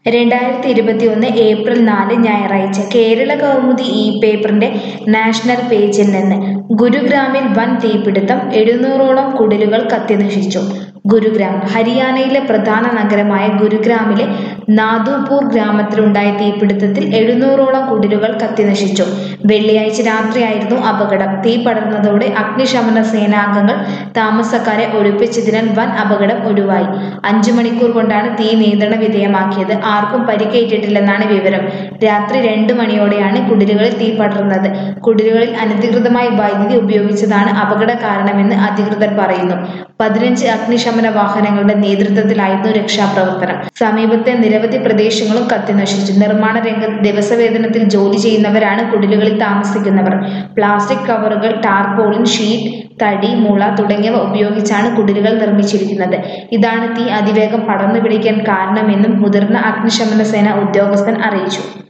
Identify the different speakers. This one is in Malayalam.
Speaker 1: രണ്ടായിരത്തി ഇരുപത്തിയൊന്ന് ഏപ്രിൽ നാല് ഞായറാഴ്ച കേരള കൗമുദി ഇ പേപ്പറിന്റെ നാഷണൽ പേജിൽ നിന്ന് ഗുരുഗ്രാമിൽ വൻ തീപിടുത്തം എഴുന്നൂറോളം കുടിലുകൾ കത്തിനശിച്ചു ഗുരുഗ്രാം ഹരിയാനയിലെ പ്രധാന നഗരമായ ഗുരുഗ്രാമിലെ നാദുപൂർ ഗ്രാമത്തിലുണ്ടായ തീപിടുത്തത്തിൽ എഴുന്നൂറോളം കുടിലുകൾ കത്തിനശിച്ചു വെള്ളിയാഴ്ച രാത്രിയായിരുന്നു അപകടം തീ പടർന്നതോടെ അഗ്നിശമന സേനാംഗങ്ങൾ താമസക്കാരെ ഒഴിപ്പിച്ചതിനാൽ വൻ അപകടം ഒഴിവായി അഞ്ചു മണിക്കൂർ കൊണ്ടാണ് തീ നിയന്ത്രണ വിധേയമാക്കിയത് ആർക്കും പരിക്കേറ്റിട്ടില്ലെന്നാണ് വിവരം രാത്രി രണ്ട് മണിയോടെയാണ് കുടിലുകളിൽ തീ പടർന്നത് കുടിലുകളിൽ അനധികൃതമായി വൈദ്യുതി ഉപയോഗിച്ചതാണ് അപകട കാരണമെന്ന് അധികൃതർ പറയുന്നു പതിനഞ്ച് അഗ്നിശമന വാഹനങ്ങളുടെ നേതൃത്വത്തിലായിരുന്നു രക്ഷാപ്രവർത്തനം സമീപത്തെ നിരവധി പ്രദേശങ്ങളും കത്തിനശിച്ചു നിർമ്മാണ രംഗത്ത് ദിവസവേതനത്തിൽ ജോലി ചെയ്യുന്നവരാണ് കുടിലുകളിൽ താമസിക്കുന്നവർ പ്ലാസ്റ്റിക് കവറുകൾ ടാർപോളിൻ ഷീറ്റ് തടി മുള തുടങ്ങിയവ ഉപയോഗിച്ചാണ് കുടിലുകൾ നിർമ്മിച്ചിരിക്കുന്നത് ഇതാണ് തീ അതിവേഗം പടർന്നു പിടിക്കാൻ കാരണമെന്നും മുതിർന്ന അഗ്നിശമന സേന ഉദ്യോഗസ്ഥൻ അറിയിച്ചു